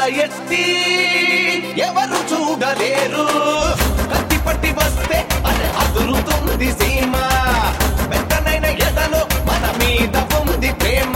ఎత్తి ఎవరు చూడలేరు కత్తి పట్టి వస్తే అది అదురుతుంది సీమ మెత్తనైన ఎదలో మన మీద ఉంది ప్రేమ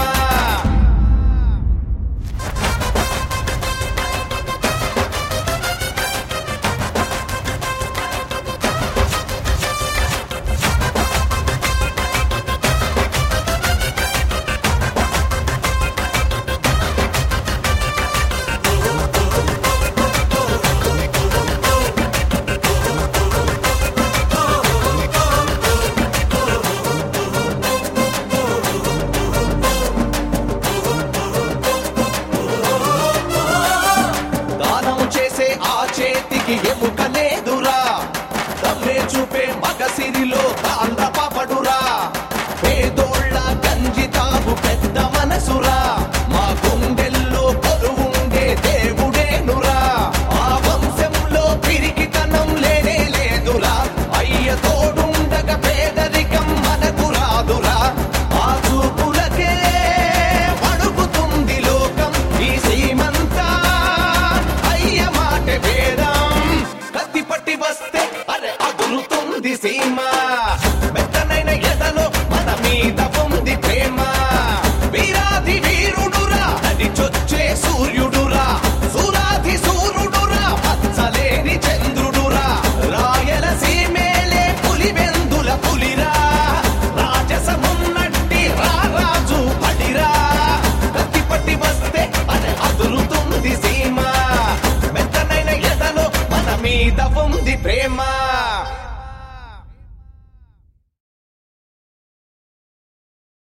దానం చేసే ఆ చేతికి ఎముక లేదురా దమ్మే చూపే మగ సిరిలో తాళ్ళ పాపడురా పేదోళ్ళ గంజి తాగు పెద్ద మనసురా మా గుండెల్లో కొలువుండే దేవుడేనురా ఆ వంశంలో పిరికితనం లేనే లేదురా అయ్య తోడుండగ పేదరికం మనకు రాదురా ఆ చూపులకే అడుగుతుంది లోకం ఈ సీమంతా అయ్య మాట వేదం కత్తి పట్టి వస్తే అరే అదురుతుంది సీమ మెత్తనైన ఎదలో మన మీద ఉంది ప్రేమ వీరాది వీరుడురా నడిచొచ్చే సూర్యుడు